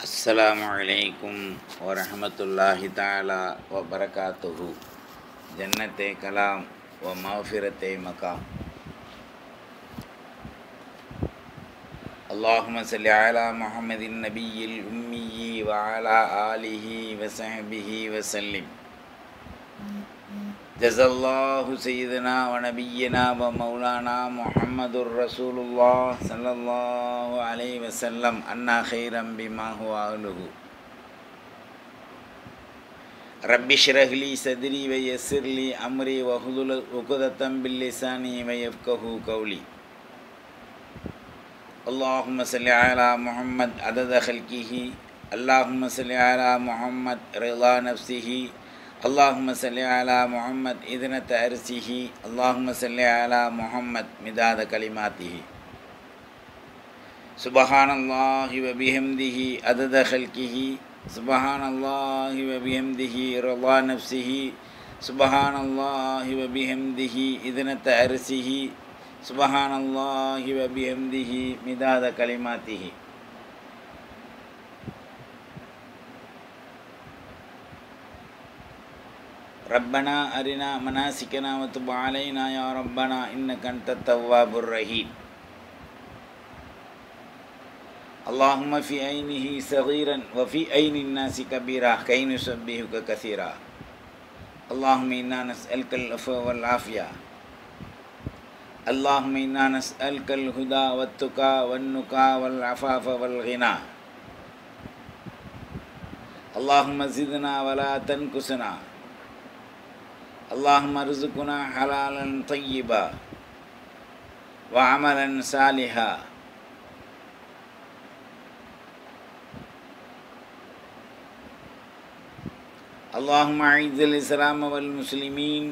السلام عليكم ورحمة الله تعالى وبركاته جنة كلام ومغفرة مقام اللهم صل على محمد النبي الأمي وعلى آله وصحبه وسلم جزا الله سيدنا ونبينا ومولانا محمد رسول الله صلى الله عليه وسلم أنا خيرا بما هو أهله رب اشرح لي صدري ويسر لي أمري واحلل عقدة باللسان ويفقه قولي اللهم صل على محمد عدد خلقه اللهم صل على محمد رضا نفسه اللهم صل على محمد إذنة أرسه اللهم صل على محمد مداد كلماته سبحان الله وبحمده عدد خلقه سبحان الله وبحمده رضا نفسه سبحان الله وبحمده إذنة أرسه سبحان الله وبحمده مداد كلماته ربنا أرنا مناسكنا وتب علينا يا ربنا إنك أنت التواب الرحيم اللهم في عينه صغيرا وفي عين الناس كبيرا كي نسبحك كثيرا اللهم إنا نسألك العفو والعافية اللهم إنا نسألك الهدى والتقى والنقى والعفاف والغنى اللهم زدنا ولا تنقصنا اللهم ارزقنا حلالا طيبا وعملا صالحا اللهم اعز الاسلام والمسلمين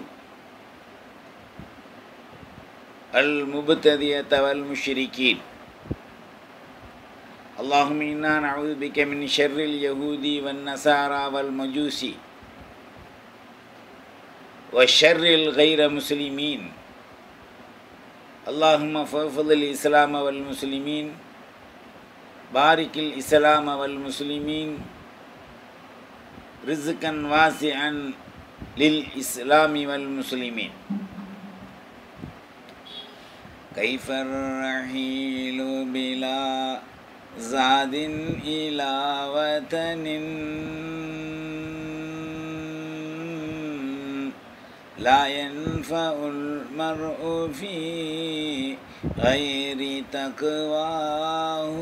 المبتدئة والمشركين اللهم إنا نعوذ بك من شر اليهود والنصارى والمجوسي والشر الغير مسلمين اللهم فوفض الإسلام والمسلمين بارك الإسلام والمسلمين رزقا واسعا للإسلام والمسلمين كيف الرحيل بلا زاد إلى وطن لا ينفع المرء في غير تقواه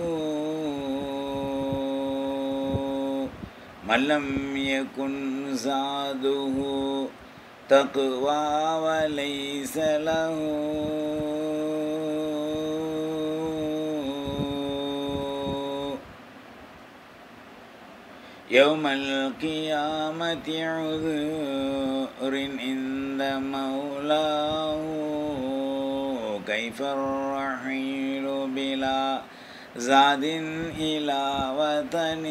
من لم يكن زاده تقوى وليس له يوم القيامة عذر عند مولاه كيف الرحيل بلا زاد إلى وطن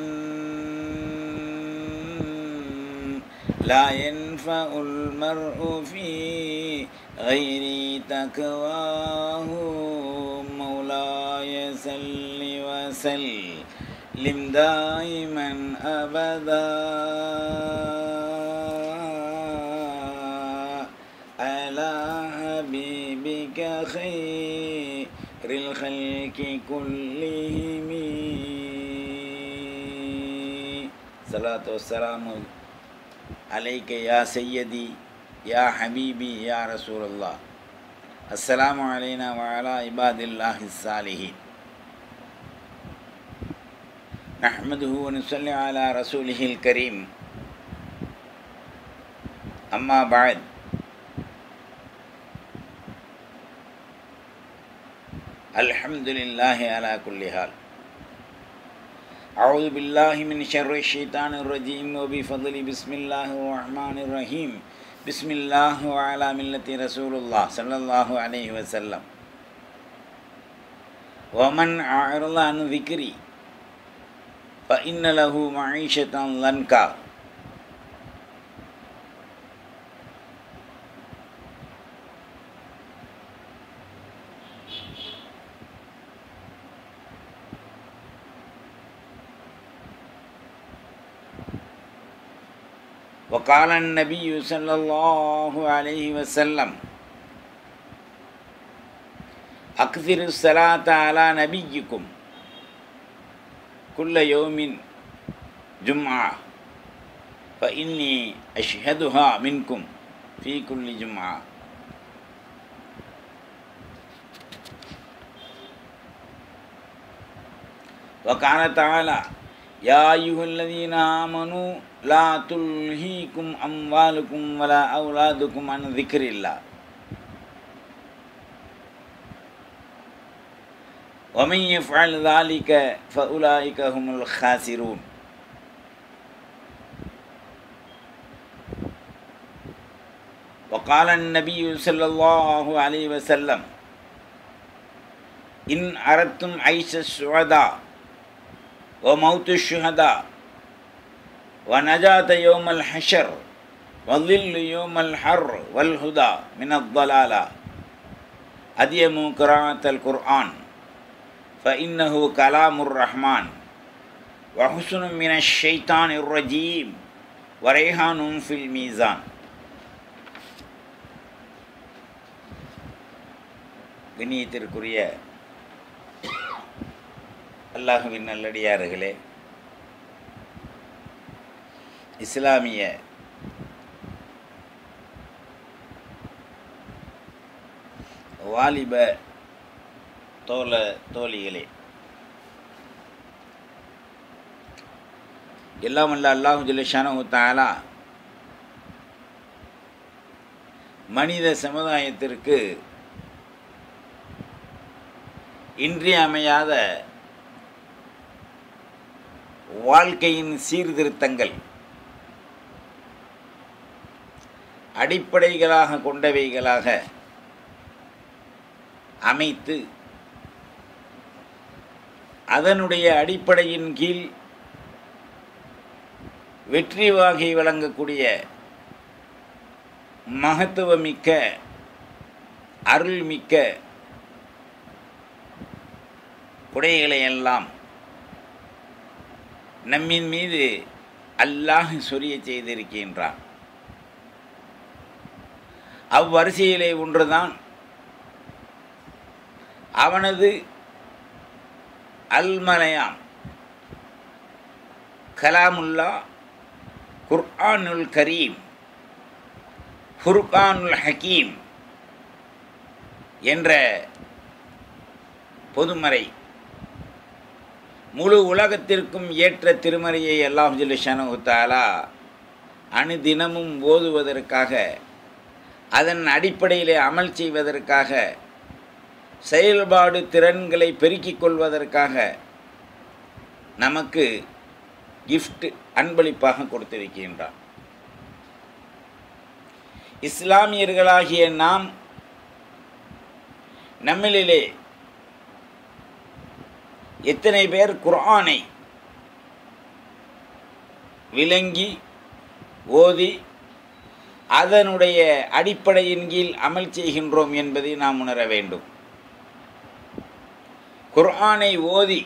لا ينفع المرء في غير تقواه مولاي سل وسلم دائما أبدا على حبيبك خير الخلق كلهم صلاة والسلام عليك يا سيدي يا حبيبي يا رسول الله السلام علينا وعلى عباد الله الصالحين نحمده ونصلي على رسوله الكريم أما بعد الحمد لله على كل حال أعوذ بالله من شر الشيطان الرجيم وبفضل بسم الله الرحمن الرحيم بسم الله وعلى ملة رسول الله صلى الله عليه وسلم ومن أعرض عن ذكري فإن له معيشة ضنكا وقال النبي صلى الله عليه وسلم أكثر الصلاة على نبيكم كل يوم جمعة فإني أشهدها منكم في كل جمعة وقال تعالى يا أيها الذين آمنوا لا تلهيكم أموالكم ولا أولادكم عن ذكر الله ومن يفعل ذلك فأولئك هم الخاسرون وقال النبي صلى الله عليه وسلم إن أردتم عيش السعداء وموت الشهداء ونجاة يوم الحشر وظل يوم الحر والهدى من الضلالة أديموا قراءة القرآن فإنه كلام الرحمن وحسن من الشيطان الرجيم وريحان في الميزان கண்ணியத்திற்குரிய அல்லாஹுவின் நல்லடியார்களே இஸ்லாமிய வாலிப தோல தோழிகளே எல்லாம் அல்ல அல்லாஹு ஜல்லிஷானு தாலா மனித சமுதாயத்திற்கு இன்றியமையாத வாழ்க்கையின் சீர்திருத்தங்கள் அடிப்படைகளாக கொண்டவைகளாக அமைத்து அதனுடைய அடிப்படையின் கீழ் வெற்றி வாகை வழங்கக்கூடிய மகத்துவமிக்க அருள்மிக்க குடைகளை எல்லாம் நம்மின் மீது அல்லாஹ் சொரிய செய்திருக்கின்றான் அவ்வரிசையிலே ஒன்றுதான் அவனது அல்மலையாம் கலாமுல்லா குர்ஆனுல் கரீம் ஃபுர்கானுல் ஹக்கீம் என்ற பொதுமறை முழு உலகத்திற்கும் ஏற்ற திருமறையை அல்லாஹ் ஜில்ஷானு தாலா அணுதினமும் ஓதுவதற்காக அதன் அடிப்படையிலே அமல் செய்வதற்காக செயல்பாடு திறன்களை பெருக்கிக் கொள்வதற்காக நமக்கு கிஃப்ட் அன்பளிப்பாக கொடுத்திருக்கின்றான் இஸ்லாமியர்களாகிய நாம் நம்மளிலே எத்தனை பேர் குர்ஆனை விளங்கி ஓதி அதனுடைய அடிப்படையின் கீழ் அமல் செய்கின்றோம் என்பதை நாம் உணர வேண்டும் குர்ஆனை ஓதி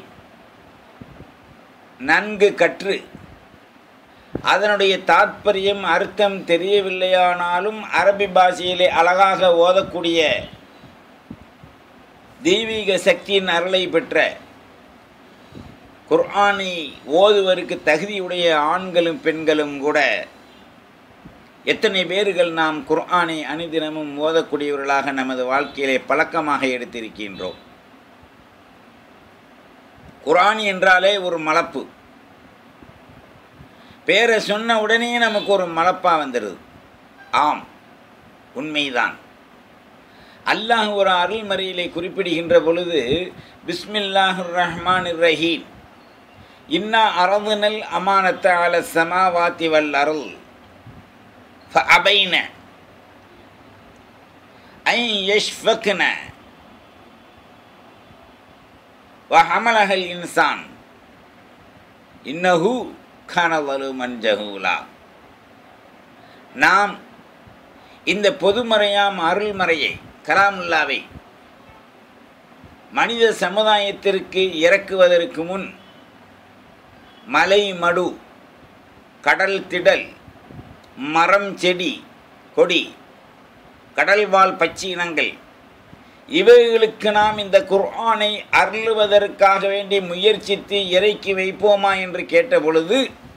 நன்கு கற்று அதனுடைய தாத்பரியம் அர்த்தம் தெரியவில்லையானாலும் அரபி பாஷையிலே அழகாக ஓதக்கூடிய தெய்வீக சக்தியின் அருளை பெற்ற குர்ஆனை ஓதுவதற்கு தகுதியுடைய ஆண்களும் பெண்களும் கூட எத்தனை பேர்கள் நாம் குர்ஆனை அனுதினமும் ஓதக்கூடியவர்களாக நமது வாழ்க்கையிலே பழக்கமாக எடுத்திருக்கின்றோம் குர்ஆன் என்றாலே ஒரு மலப்பு பேரை சொன்ன உடனே நமக்கு ஒரு மலப்பா வந்துடுது ஆம் உண்மைதான் அல்லாஹ் ஒரு அருள்மறையிலே குறிப்பிடுகின்ற பொழுது பிஸ்மில்லாஹுர் ரஹ்மான் ரஹீம் இன்னா அரதுனல் அமானத்த அல சமாவாத்தி வல் அருள் ஃபஅபைன ஐ யஷ்ஃபக்ன வஹமலஹல் இன்சான் இன்னஹு கனவலுமன் ஜஹூலா நாம் இந்த பொதுமறையாம் அருள்மறையை கலாமுல்லாவை மனித சமுதாயத்திற்கு இறக்குவதற்கு முன் மலை மடு கடல் திடல் மரம் செடி கொடி கடல்வாழ் பச்சை இனங்கள் இவைகளுக்கு நாம் இந்த குர்ஆனை அருளுவதற்காக வேண்டி முயற்சித்து இறக்கி வைப்போமா என்று கேட்ட பொழுது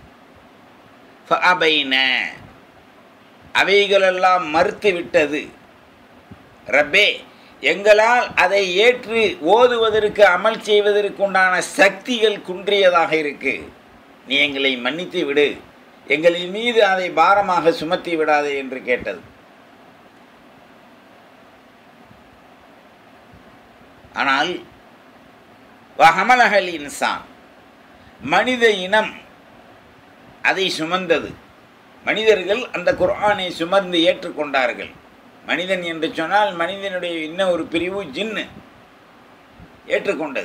ஃபஅபைன அவைகளெல்லாம் மறுத்து விட்டது ரப்பே எங்களால் அதை ஏற்று ஓதுவதற்கு அமல் செய்வதற்கு உண்டான சக்திகள் குன்றியதாக இருக்கு நீ எங்களை மன்னித்து விடு எங்களின் மீது அதை பாரமாக சுமத்தி விடாதே என்று கேட்டது ஆனால் வஹமலஹல் இன்சான் மனித இனம் அதை சுமந்தது மனிதர்கள் அந்த குர்ஆனை சுமர்ந்து ஏற்றுக்கொண்டார்கள் மனிதன் என்று சொன்னால் மனிதனுடைய இன்னும் ஒரு பிரிவு ஜின்னு ஏற்றுக்கொண்டது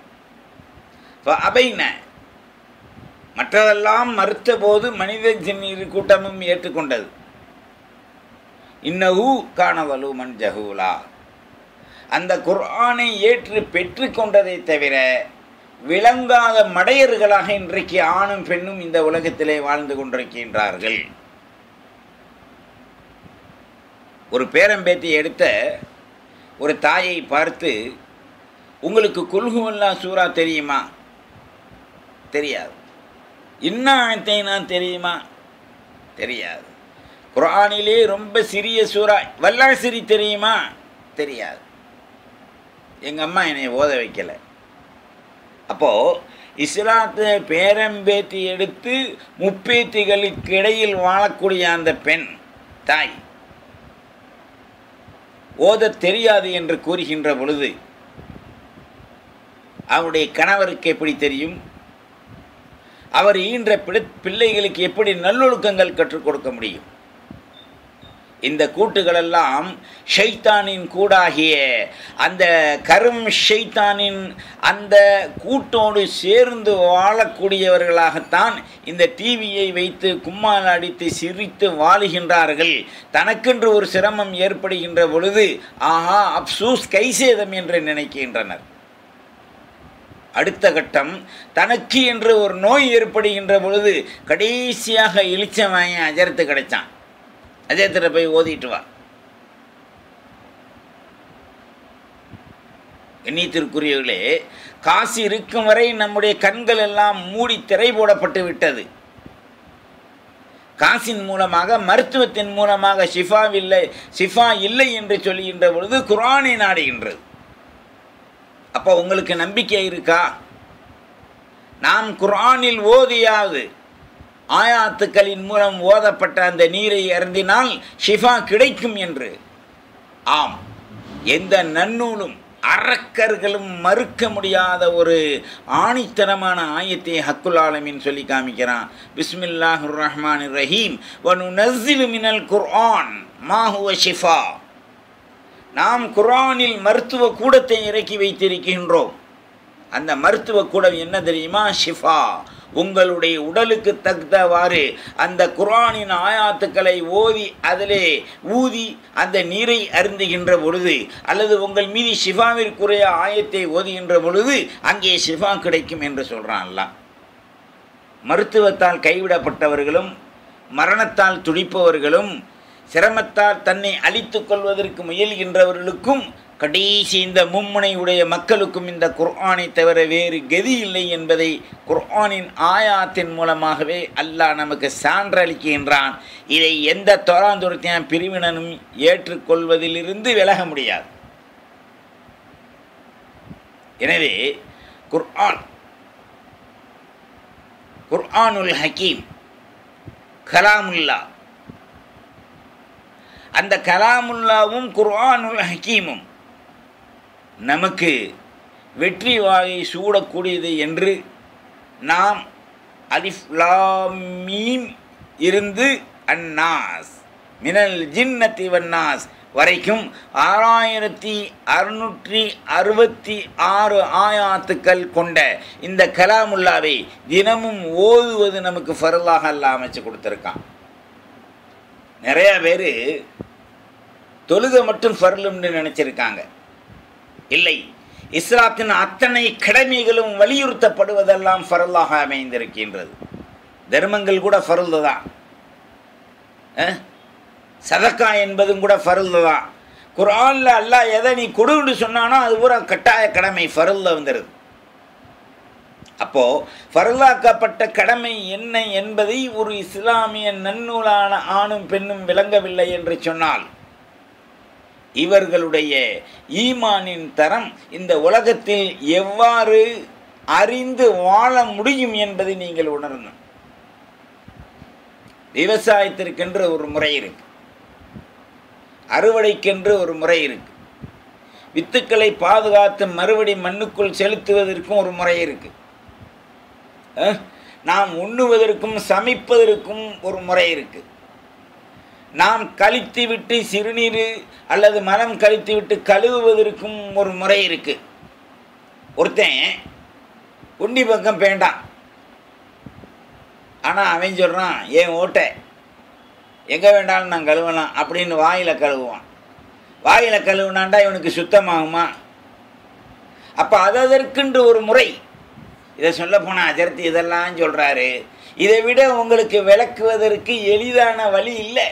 அபைன மற்றதெல்லாம் மறுத்த போது மனித ஜின் இரு கூட்டமும் ஏற்றுக்கொண்டது இன்னஹூ காணவலுமன் ஜஹூலா அந்த குர்ஆனை ஏற்று பெற்றுக்கொண்டதை தவிர விளங்காத மடையர்களாக இன்றைக்கு ஆணும் பெண்ணும் இந்த உலகத்திலே வாழ்ந்து கொண்டிருக்கின்றார்கள் ஒரு பேரம்பேத்தி எடுத்த ஒரு தாயை பார்த்து உங்களுக்கு குல்குவல்லா சூறா தெரியுமா தெரியாது இன்னாத்தை நான் தெரியுமா தெரியாது குரானிலே ரொம்ப சிறிய சூறா வல்லாசிரி தெரியுமா தெரியாது எங்கள் அம்மா என்னை ஓத வைக்கலை அப்போது இஸ்லாத்தை பேரம்பேத்தி எடுத்து முப்பேத்திகளுக்கு இடையில் வாழக்கூடிய அந்த பெண் தாய் ஓத தெரியாது என்று கூறுகின்ற பொழுது அவருடைய கணவருக்கு எப்படி தெரியும் அவர் ஈன்ற பிள்ளைகளுக்கு எப்படி நல்லொழுக்கங்கள் கற்றுக் கொடுக்க முடியும் இந்த கூட்டுகளெல்லாம் ஷைத்தானின் கூடாகிய அந்த கரும் ஷைத்தானின் அந்த கூட்டோடு சேர்ந்து வாழக்கூடியவர்களாகத்தான் இந்த டிவியை வைத்து கும்மால் அடித்து சிரித்து வாழுகின்றார்கள் தனக்கென்று ஒரு சிரமம் ஏற்படுகின்ற பொழுது ஆஹா அப்சூஸ் கைசேதம் என்று நினைக்கின்றனர் அடுத்த கட்டம் தனக்கு என்று ஒரு நோய் ஏற்படுகின்ற பொழுது கடைசியாக இளிச்சவாயன் அஜரத்து கிடைச்சான் அஜயத்தில் போய் ஓதிட்டு வா எண்ணீத்திற்குரியவர்களே காசு இருக்கும் வரை நம்முடைய கண்கள் எல்லாம் மூடி திரை போடப்பட்டு விட்டது காசின் மூலமாக மருத்துவத்தின் மூலமாக ஷிஃபா இல்லை ஷிஃபா இல்லை என்று சொல்லுகின்ற பொழுது குரானை நாடுகின்றது அப்போ உங்களுக்கு நம்பிக்கை இருக்கா நாம் குரானில் ஓதியாவது ஆயாத்துக்களின் மூலம் ஓதப்பட்ட அந்த நீரை அருந்தினால் ஷிஃபா கிடைக்கும் என்று ஆம் எந்த நன்னூலும் அறக்கர்களும் மறுக்க முடியாத ஒரு ஆணித்தனமான ஆயத்தை ஹக்குல் ஆலமின் சொல்லி காமிக்கிறான் பிஸ்மில்லாஹுர் ரஹ்மான் ரஹீம் வனு நஸ்ஸிலு மினல் குர்ஆன் மாஹுவ ஷிஃபா நாம் குர்ஆனில் மருத்துவ கூடத்தை இறக்கி வைத்திருக்கின்றோம் அந்த மருத்துவ கூடம் என்ன தெரியுமா ஷிஃபா உங்களுடைய உடலுக்கு தகுந்தவாறு அந்த குரானின் ஆயாத்துக்களை ஓதி அதிலே ஊதி அந்த நீரை அருந்துகின்ற பொழுது அல்லது உங்கள் மீது ஷிஃபாவிற்குரிய ஆயத்தை ஓதுகின்ற பொழுது அங்கே ஷிஃபா கிடைக்கும் என்று சொல்கிறான்ல மருத்துவத்தால் கைவிடப்பட்டவர்களும் மரணத்தால் துடிப்பவர்களும் சிரமத்தால் தன்னை அழித்து கொள்வதற்கு முயல்கின்றவர்களுக்கும் கடைசி இந்த மும்முனை உடைய மக்களுக்கும் இந்த குர்ஆனை தவிர வேறு கதி இல்லை என்பதை குர்ஆனின் ஆயாத்தின் மூலமாகவே அல்லாஹ் நமக்கு சான்றளிக்கின்றான் இதை எந்த தொராந்துரத்தையும் பிரிவினனும் ஏற்றுக்கொள்வதிலிருந்து விலக முடியாது எனவே குர்ஆன் குர்ஆனுல் ஹக்கீம் கலாமுல்லா அந்த கலாமுல்லாவும் குர்ஆனுல் ஹக்கீமும் நமக்கு வெற்றி வாயை சூடக்கூடியது என்று நாம் அலிஃப்லாமீம் இருந்து அன்னாஸ் மினல் ஜின்னத்தி வன்னாஸ் வரைக்கும் ஆறாயிரத்தி அறுநூற்றி அறுபத்தி ஆறு ஆயாத்துக்கள் கொண்ட இந்த கலாமுல்லாவை தினமும் ஓதுவது நமக்கு ஃபரலாக அல்ல அமைச்சு கொடுத்துருக்கான் நிறையா பேர் தொழுகை மட்டும் ஃபர்லும்னு நினச்சிருக்காங்க இல்லை இஸ்லாத்தின் அத்தனை கடமைகளும் வலியுறுத்தப்படுவதெல்லாம் ஃபரலாக அமைந்திருக்கின்றது தர்மங்கள் கூட ஃபருள் தான் அஹ்? சதக்கா என்பதும் கூட ஃபருள் தான் குர்ஆனில் அல்லாஹ் எதை நீ கொடுன்னு சொன்னானோ அது பூரா கட்டாய கடமை ஃபருளில் வந்துடுது அப்போது ஃபருளாக்கப்பட்ட கடமை என்ன என்பதை ஒரு இஸ்லாமிய நன்னூலான ஆணும் பெண்ணும் விளங்கவில்லை என்று சொன்னால் இவர்களுடைய ஈமானின் தரம் இந்த உலகத்தில் எவ்வாறு அறிந்து வாழ முடியும் என்பதை நீங்கள் உணரணும் விவசாயத்திற்கென்று ஒரு முறை இருக்கு அறுவடைக்கென்று ஒரு முறை இருக்கு வித்துக்களை பாதுகாத்து மறுபடி மண்ணுக்குள் செலுத்துவதற்கும் ஒரு முறை இருக்கு அஹ், நாம் உண்ணுவதற்கும் சமைப்பதற்கும் ஒரு முறை இருக்கு நாம் கழித்து விட்டு சிறுநீர் அல்லது மலம் கழித்து விட்டு கழுவுவதற்கும் ஒரு முறை இருக்கு ஒருத்தன் உண்டி பக்கம் வேண்டாம் ஆனால் அவன் சொல்கிறான் ஏன் ஓட்டை எங்கே வேண்டாலும் நான் கழுவலாம் அப்படின்னு வாயில் கழுவுவான் வாயில் கழுவுனாண்டா இவனுக்கு சுத்தமாகுமா அப்போ அதற்கென்று ஒரு முறை இதை சொல்ல போனால் அஜர்த்தி இதெல்லாம் சொல்கிறாரு இதை விட உங்களுக்கு விளக்குவதற்கு எளிதான வழி இல்லை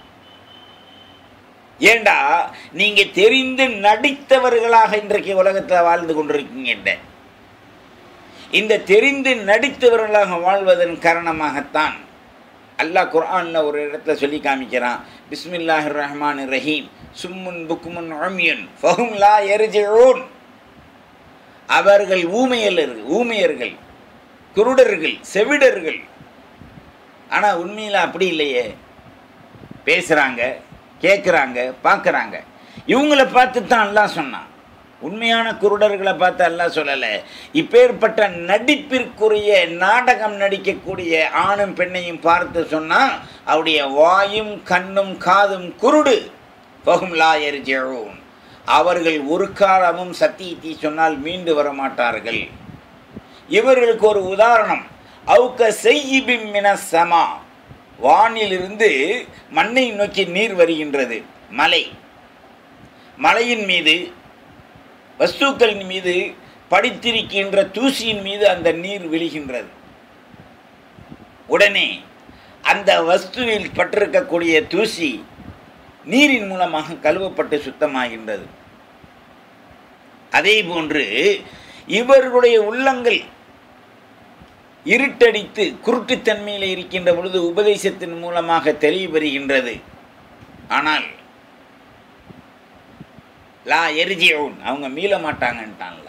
ஏண்டா நீங்கள் தெரிந்து நடித்தவர்களாக இன்றைக்கு உலகத்தில் வாழ்ந்து கொண்டிருக்கீங்க இந்த தெரிந்து நடித்தவர்களாக வாழ்வதன் காரணமாகத்தான் அல்லாஹ் குர்ஆனில் ஒரு இடத்துல சொல்லி காமிக்கிறான் பிஸ்மில்லாஹிர் ரஹ்மான் ரஹீம் சும்முன் புக்குமுன் உமியன் ஃபஹும் லா எரிஜிஊன் அவர்கள் ஊமையர்கள் ஊமையர்கள் குருடர்கள் செவிடர்கள் ஆனால் உண்மையில் அப்படி இல்லையே பேசுகிறாங்க கேட்குறாங்க பார்க்குறாங்க இவங்களை பார்த்து தான் அல்லாஹ் சொன்னான் உண்மையான குருடர்களை பார்த்து அல்லாஹ் சொல்லலை இப்பேற்பட்ட நடிப்பிற்குரிய நாடகம் நடிக்கக்கூடிய ஆணும் பெண்ணையும் பார்த்து சொன்னால் அவருடைய வாயும் கண்ணும் காதும் குருடு பகும் லாயர் ஜெழும் அவர்கள் ஒரு காலமும் சத்தியத்தை சொன்னால் மீண்டு வர மாட்டார்கள் இவர்களுக்கு ஒரு உதாரணம் அவுக்க செய்யிபின் மின சமா வானிலிருந்து மண்ணை நோக்கி நீர் வருகின்றது மலை மலையின் மீது வஸ்துக்களின் மீது படித்திருக்கின்ற தூசியின் மீது அந்த நீர் விழுகின்றது உடனே அந்த வஸ்துவில் பட்டிருக்கக்கூடிய தூசி நீரின் மூலமாக கழுவப்பட்டு சுத்தமாகின்றது அதே போன்று இவர்களுடைய உள்ளங்கள் இருட்டடித்து குருட்டுத்தன்மையில் இருக்கின்ற பொழுது உபதேசத்தின் மூலமாக தெளிவு பெறுகின்றது ஆனால் லா எரிஜியவுன் அவங்க மீள மாட்டாங்கன்ட்டான்ல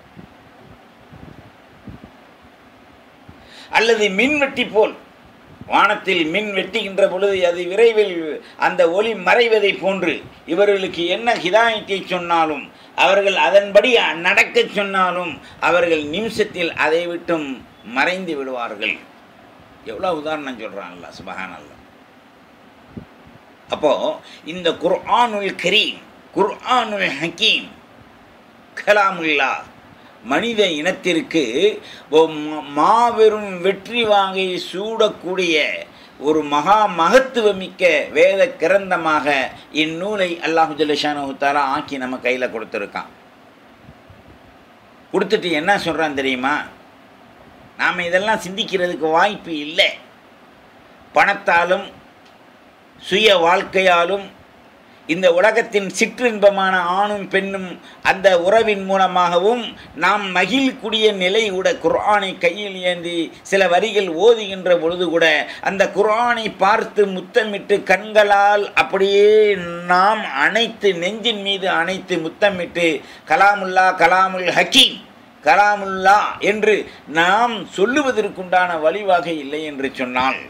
அல்லது மின்வெட்டி போல் வானத்தில் மின் வெட்டுகின்ற பொழுது அது விரைவில் அந்த ஒளி மறைவதை போன்று இவர்களுக்கு என்ன ஹிதாயத்தை சொன்னாலும் அவர்கள் அதன்படி நடக்கச் சொன்னாலும் அவர்கள் நிமிஷத்தில் அதை விட்டும் மறைந்து விடுவார்கள் எவ்வளோ உதாரணம் சொல்கிறான்ல சுபஹானல்ல அப்போ இந்த குர்ஆனுல் கரீம் குர்ஆனுல் ஹக்கீம் கலாமுல்லா மனித இனத்திற்கு ஒரு ம- மாபெரும் வெற்றி வாங்கை சூடக்கூடிய ஒரு மகா மகத்துவமிக்க வேத கிரந்தமாக இந்நூலை அல்லாஹு ஜல்லஷானு தாலா ஆக்கி நம்ம கையில் கொடுத்துருக்கான் கொடுத்துட்டு என்ன சொல்கிறான் தெரியுமா நாம் இதெல்லாம் சிந்திக்கிறதுக்கு வாய்ப்பு இல்லை பணத்தாலும் சுய வாழ்க்கையாலும் இந்த உலகத்தின் சிற்றின்பமான ஆணும் பெண்ணும் அந்த உறவின் மூலமாகவும் நாம் மகிழ்க்கூடிய நிலை கூட குர்ஆனை கையில் ஏந்தி சில வரிகள் ஓதுகின்ற பொழுது கூட அந்த குர்ஆனை பார்த்து முத்தமிட்டு கண்களால் அப்படியே நாம் அணைத்து நெஞ்சின் மீது அணைத்து முத்தமிட்டு கலாமுல்லா கலாமுல் ஹக்கீம் கலாமுல்லா என்று நாம் சொல்லுவதற்குண்டான வழிவகை இல்லை என்று சொன்னால்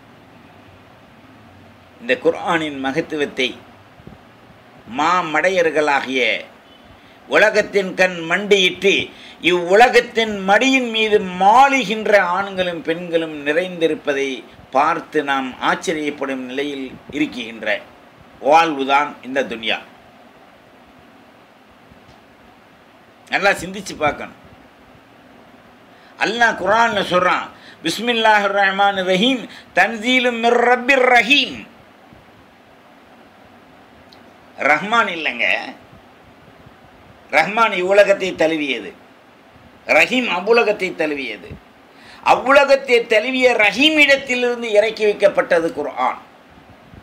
இந்த குர்ஆனின் மகத்துவத்தை மாமடையர்களாகிய உலகத்தின் கண் மண்டியிட்டு இவ்வுலகத்தின் மடியின் மீது மாளுகின்ற ஆண்களும் பெண்களும் நிறைந்திருப்பதை பார்த்து நாம் ஆச்சரியப்படும் நிலையில் இருக்கின்ற வாழ்வுதான் இந்த துன்யா நல்லா சிந்திச்சு பார்க்கணும் அல்லாஹ் குரான்ல சொல்றான் பிஸ்மில்லாஹிர் ரஹ்மான் ரஹீம் தன்சீலும் மிர் ரப்பிர் ரஹீம் ரஹ்மான் இல்லைங்க ரஹ்மான் இவ்வுலகத்தை தழுவியது ரஹீம் அவ்வுலகத்தை தழுவியது அவ்வுலகத்தை தழுவிய ரஹீமிடத்திலிருந்து இறக்கி வைக்கப்பட்டது குர்ஆன்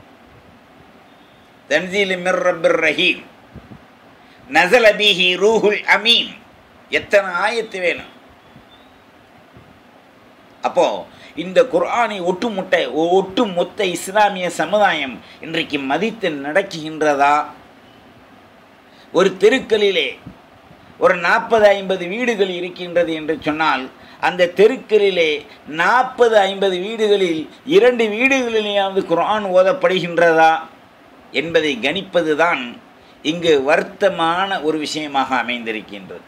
தன்சீல் மிர் ரப்பிர் ரஹீம் நசல பிஹி ரூஹுல் அமீன் எத்தனை ஆயத்து வேணும் அப்போ இந்த குர்ஆனை ஒட்டுமொட்ட ஒட்டுமொத்த இஸ்லாமிய சமுதாயம் இன்றைக்கு மதித்து நடக்குகின்றதா ஒரு தெருக்களிலே ஒரு நாற்பது ஐம்பது வீடுகள் இருக்கின்றது என்று சொன்னால் அந்த தெருக்களிலே நாற்பது ஐம்பது வீடுகளில் இரண்டு வீடுகளிலேயாவது குர்ஆன் ஓதப்படுகின்றதா என்பதை கணிப்பது தான் இங்கு வருத்தமான ஒரு விஷயமாக அமைந்திருக்கின்றது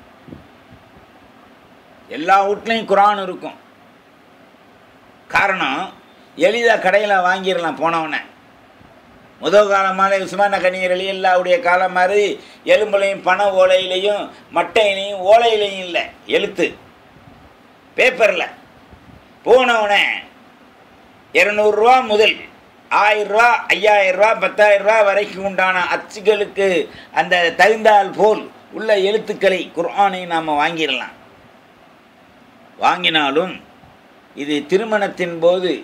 எல்லா வீட்லேயும் குரான் இருக்கும் காரணம் எளிதாக கடையில் வாங்கிடலாம் போனவனை முதல் காலமான உஸ்மான கணியர் அலி அல்லாவுடைய காலம் மாதிரி எலும்புலையும் பண ஓலையிலையும் மட்டையிலையும் ஓலையிலையும் இல்லை எழுத்து பேப்பரில் போனவனே இரநூறுவா முதல் ஆயிரரூவா ஐயாயிரரூவா பத்தாயிரரூவா வரைக்கும் உண்டான அச்சுகளுக்கு அந்த தகுந்தால் போல் உள்ள எழுத்துக்களை குர்ஆனை நாம் வாங்கிடலாம் வாங்கினாலும் இது திருமணத்தின் போது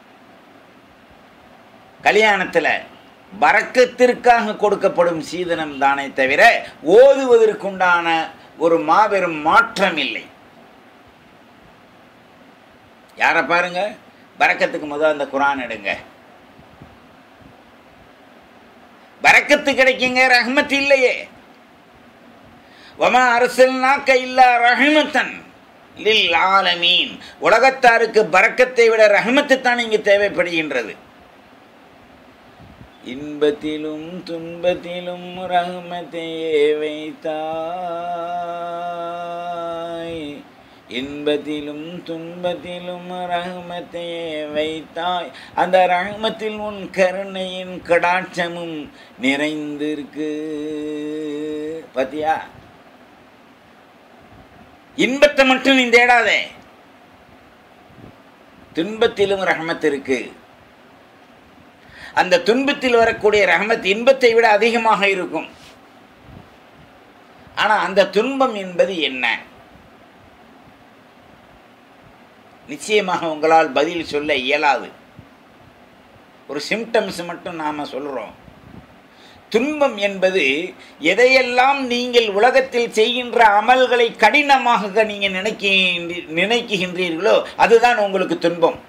கல்யாணத்தில் பறக்கத்திற்காக கொடுக்கப்படும் சீதனம் தானே தவிர ஓதுவதற்குண்டான ஒரு மாபெரும் மாற்றம் இல்லை யாரை பாருங்க பறக்கத்துக்கு முதல் அந்த குரான் எடுங்க பறக்கத்து கிடைக்குங்க ரஹ்மத் இல்லையே வமா அரசல்னாக்க இல்லா ரஹ்மத்தன் லில் ஆலமீன் உலகத்தாருக்கு பறக்கத்தை விட ரஹ்மத்து தான் இங்கு தேவைப்படுகின்றது இன்பத்திலும் துன்பத்திலும் ரஹ்மத்தையே வைத்தாய் இன்பத்திலும் துன்பத்திலும் ரஹ்மத்தையே வைத்தாய் அந்த ரஹ்மத்தில் உன் கருணையின் கடாட்சமும் நிறைந்திருக்கு பாத்தியா இன்பத்தை மட்டும் நீ தேடாதே துன்பத்திலும் ரஹமத் இருக்கு அந்த துன்பத்தில் வரக்கூடிய ரஹமத் இன்பத்தை விட அதிகமாக இருக்கும் ஆனா அந்த துன்பம் என்பது என்ன நிச்சயமாக உங்களால் பதில் சொல்ல இயலாது ஒரு சிம்டம்ஸ் மட்டும் நாம சொல்றோம் துன்பம் என்பது எதையெல்லாம் நீங்கள் உலகத்தில் செய்கின்ற அமல்களை கடினமாக நீங்கள் நினைக்கின்ற நினைக்குகின்றீர்களோ அதுதான் உங்களுக்கு துன்பம்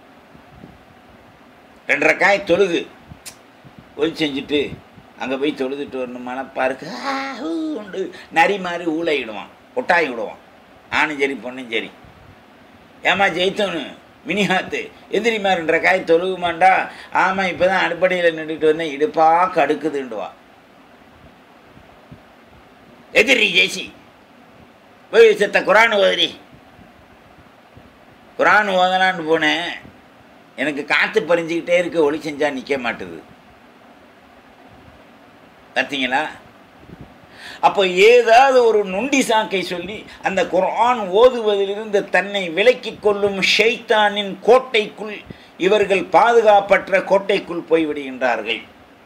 ரெண்டரை காய் தொழுகு ஒளி செஞ்சுட்டு அங்கே போய் தொழுதுட்டு வரணும் மனப்பாருக்கு உண்டு நரி மாதிரி ஊழையிடுவான் ஒட்டாய் விடுவான் ஆணும் சரி பொண்ணும் சரி ஏமா ஜெயித்தோன்னு மினிஹாத்து எதிரிமா ரெண்டரை காய் தொழுகுமாண்டா ஆமாம் இப்போ தான் அடிப்படையில் நின்றுட்டு வந்தேன் இடுப்பா கடுக்குதுண்டுவா எதிரி ஜெய்சி போய் செத்த குரான் ஓதிரி குரான் ஓதலான்னு போனேன் எனக்கு காற்று பறிஞ்சுக்கிட்டே இருக்க ஒளி செஞ்சா நிற்க மாட்டுது பார்த்தீங்களா அப்போ ஏதாவது ஒரு நொண்டி சாக்கை சொல்லி அந்த குர்ஆன் ஓதுவதிலிருந்து தன்னை விலக்கிக் கொள்ளும் ஷைத்தானின் கோட்டைக்குள் இவர்கள் பாதுகாப்பற்ற கோட்டைக்குள் போய்விடுகின்றார்கள்